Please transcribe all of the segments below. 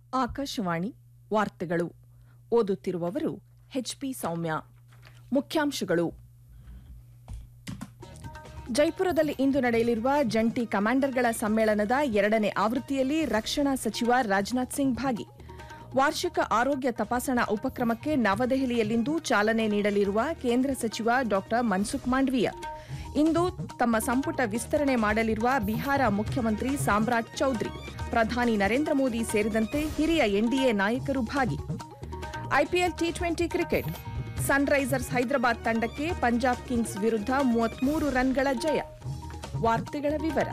ಆಕಾಶವಾಣಿ ವಾರ್ತೆಗಳು ಓದುತ್ತಿರುವವರು ಎಚ್ಪಿ ಸೌಮ್ಯ ಮುಖ್ಯಾಂಶಗಳು ಜೈಪುರದಲ್ಲಿ ಇಂದು ನಡೆಯಲಿರುವ ಜಂಟಿ ಕಮಾಂಡರ್ಗಳ ಸಮ್ಮೇಳನದ ಎರಡನೇ ಆವೃತ್ತಿಯಲ್ಲಿ ರಕ್ಷಣಾ ಸಚಿವ ರಾಜನಾಥ್ ಸಿಂಗ್ ಭಾಗಿ ವಾರ್ಷಿಕ ಆರೋಗ್ಯ ತಪಾಸಣಾ ಉಪಕ್ರಮಕ್ಕೆ ನವದೆಹಲಿಯಲ್ಲಿಂದು ಚಾಲನೆ ನೀಡಲಿರುವ ಕೇಂದ್ರ ಸಚಿವ ಡಾ ಮನ್ಸುಖ್ ಮಾಂಡವೀಯ ಇಂದು ತಮ್ಮ ಸಂಪುಟ ವಿಸ್ತರಣೆ ಮಾಡಲಿರುವ ಬಿಹಾರ ಮುಖ್ಯಮಂತ್ರಿ ಸಾಮ್ರಾಟ್ ಚೌಧರಿ ಪ್ರಧಾನಿ ನರೇಂದ್ರ ಮೋದಿ ಸೇರಿದಂತೆ ಹಿರಿಯ ಎನ್ಡಿಎ ನಾಯಕರು ಭಾಗಿ IPL T twenty cricket Sunrisers Hyderabad ತಂಡಕ್ಕೆ ಪಂಜಾಬ್ ಕಿಂಗ್ಸ್ ವಿರುದ್ಧ ಮೂವತ್ಮೂರು ರನ್ಗಳ ಜಯ ವಾರ್ತೆಗಳ ವಿವರ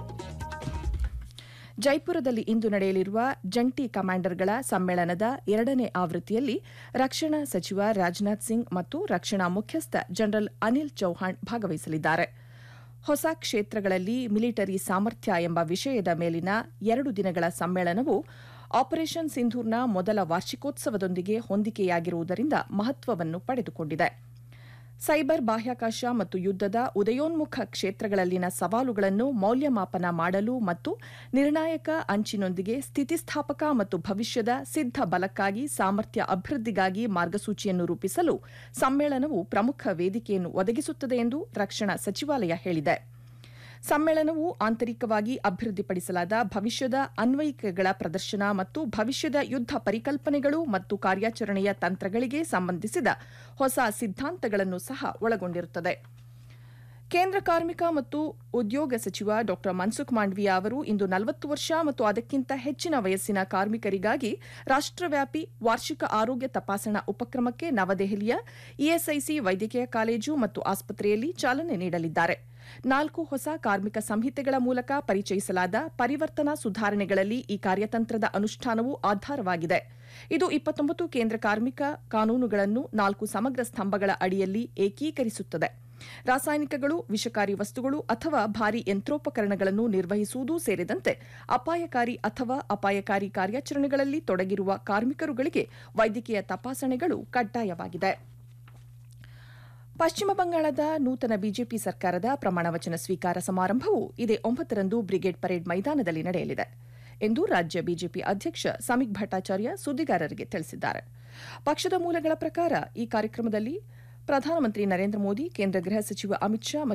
ಜೈಪುರದಲ್ಲಿ ಇಂದು ನಡೆಯಲಿರುವ ಜಂಟಿ ಕಮಾಂಡರ್ಗಳ ಸಮ್ಮೇಳನದ ಎರಡನೇ ಆವೃತ್ತಿಯಲ್ಲಿ ರಕ್ಷಣಾ ಸಚಿವ ರಾಜನಾಥ್ ಸಿಂಗ್ ಮತ್ತು ರಕ್ಷಣಾ ಮುಖ್ಯಸ್ಥ ಜನರಲ್ ಅನಿಲ್ ಚೌಹಾಣ್ ಭಾಗವಹಿಸಲಿದ್ದಾರೆ ಹೊಸ ಕ್ಷೇತ್ರಗಳಲ್ಲಿ ಮಿಲಿಟರಿ ಸಾಮರ್ಥ್ಯ ಎಂಬ ವಿಷಯದ ಮೇಲಿನ ಎರಡು ದಿನಗಳ ಸಮ್ಮೇಳನವು ಆಪರೇಷನ್ ಸಿಂಧೂರ್ನ ಮೊದಲ ವಾರ್ಷಿಕೋತ್ಸವದೊಂದಿಗೆ ಹೊಂದಿಕೆಯಾಗಿರುವುದರಿಂದ ಮಹತ್ವವನ್ನು ಪಡೆದುಕೊಂಡಿದೆ ಸೈಬರ್ ಬಾಹ್ಯಾಕಾಶ ಮತ್ತು ಯುದ್ದದ ಉದಯೋನ್ಮುಖ ಕ್ಷೇತ್ರಗಳಲ್ಲಿನ ಸವಾಲುಗಳನ್ನು ಮೌಲ್ಯಮಾಪನ ಮಾಡಲು ಮತ್ತು ನಿರ್ಣಾಯಕ ಅಂಚಿನೊಂದಿಗೆ ಸ್ಥಿತಿಸ್ಥಾಪಕ ಮತ್ತು ಭವಿಷ್ಯದ ಸಿದ್ಧ ಬಲಕ್ಕಾಗಿ ಸಾಮರ್ಥ್ಯ ಅಭಿವೃದ್ಧಿಗಾಗಿ ಮಾರ್ಗಸೂಚಿಯನ್ನು ರೂಪಿಸಲು ಸಮ್ಮೇಳನವು ಪ್ರಮುಖ ವೇದಿಕೆಯನ್ನು ಒದಗಿಸುತ್ತದೆ ಎಂದು ರಕ್ಷಣಾ ಸಚಿವಾಲಯ ಹೇಳಿದೆ ಸಮ್ಮೇಳನವು ಆಂತರಿಕವಾಗಿ ಅಭಿವೃದ್ಧಿಪಡಿಸಲಾದ ಭವಿಷ್ಯದ ಅನ್ವಯಿಕೆಗಳ ಪ್ರದರ್ಶನ ಮತ್ತು ಭವಿಷ್ಯದ ಯುದ್ಧ ಪರಿಕಲ್ಪನೆಗಳು ಮತ್ತು ಕಾರ್ಯಾಚರಣೆಯ ತಂತ್ರಗಳಿಗೆ ಸಂಬಂಧಿಸಿದ ಹೊಸ ಸಿದ್ಧಾಂತಗಳನ್ನು ಸಹ ಒಳಗೊಂಡಿರುತ್ತದೆ ಕೇಂದ್ರ ಕಾರ್ಮಿಕ ಮತ್ತು ಉದ್ಯೋಗ ಸಚಿವ ಡಾ ಮನ್ಸುಖ್ ಮಾಂಡವೀಯ ಅವರು ಇಂದು ನಲವತ್ತು ವರ್ಷ ಮತ್ತು ಅದಕ್ಕಿಂತ ಹೆಚ್ಚಿನ ವಯಸ್ಸಿನ ಕಾರ್ಮಿಕರಿಗಾಗಿ ರಾಷ್ಟವ್ಯಾಪಿ ವಾರ್ಷಿಕ ಆರೋಗ್ಯ ತಪಾಸಣಾ ಉಪಕ್ರಮಕ್ಕೆ ನವದೆಹಲಿಯ ಇಎಸ್ಐಸಿ ವೈದ್ಯಕೀಯ ಕಾಲೇಜು ಮತ್ತು ಆಸ್ಪತ್ರೆಯಲ್ಲಿ ಚಾಲನೆ ನೀಡಲಿದ್ದಾರೆ ನಾಲ್ಕು ಹೊಸ ಕಾರ್ಮಿಕ ಸಂಹಿತೆಗಳ ಮೂಲಕ ಪರಿಚಯಿಸಲಾದ ಪರಿವರ್ತನಾ ಸುಧಾರಣೆಗಳಲ್ಲಿ ಈ ಕಾರ್ಯತಂತ್ರದ ಅನುಷ್ಠಾನವು ಆಧಾರವಾಗಿದೆ ಇದು ಇಪ್ಪತ್ತೊಂಬತ್ತು ಕೇಂದ್ರ ಕಾರ್ಮಿಕ ಕಾನೂನುಗಳನ್ನು ನಾಲ್ಕು ಸಮಗ್ರ ಸ್ತಂಭಗಳ ಅಡಿಯಲ್ಲಿ ಏಕೀಕರಿಸುತ್ತದೆ ರಾಸಾಯನಿಕಗಳು ವಿಷಕಾರಿ ವಸ್ತುಗಳು ಅಥವಾ ಭಾರಿ ಯಂತ್ರೋಪಕರಣಗಳನ್ನು ನಿರ್ವಹಿಸುವುದು ಸೇರಿದಂತೆ ಅಪಾಯಕಾರಿ ಅಥವಾ ಅಪಾಯಕಾರಿ ಕಾರ್ಯಾಚರಣೆಗಳಲ್ಲಿ ತೊಡಗಿರುವ ಕಾರ್ಮಿಕರುಗಳಿಗೆ ವೈದ್ಯಕೀಯ ತಪಾಸಣೆಗಳು ಕಡ್ಡಾಯವಾಗಿದೆ ಪಶ್ಚಿಮ ಬಂಗಾಳದ ನೂತನ ಬಿಜೆಪಿ ಸರ್ಕಾರದ ಪ್ರಮಾಣವಚನ ಸ್ವೀಕಾರ ಸಮಾರಂಭವು ಇದೇ ಒಂಬತ್ತರಂದು ಬ್ರಿಗೇಡ್ ಪರೇಡ್ ಮೈದಾನದಲ್ಲಿ ನಡೆಯಲಿದೆ ಎಂದು ರಾಜ್ಯ ಬಿಜೆಪಿ ಅಧ್ಯಕ್ಷ ಸಮೀಕ್ ಭಟ್ಟಾಚಾರ್ಯ ಸುದ್ದಿಗಾರರಿಗೆ ತಿಳಿಸಿದ್ದಾರೆ ಪಕ್ಷದ ಮೂಲಗಳ ಪ್ರಕಾರ ಈ ಕಾರ್ಯಕ್ರಮದಲ್ಲಿ ಪ್ರಧಾನಮಂತ್ರಿ ನರೇಂದ್ರ ಮೋದಿ ಕೇಂದ್ರ ಗೃಹ ಸಚಿವ ಅಮಿತ್ ಶಾ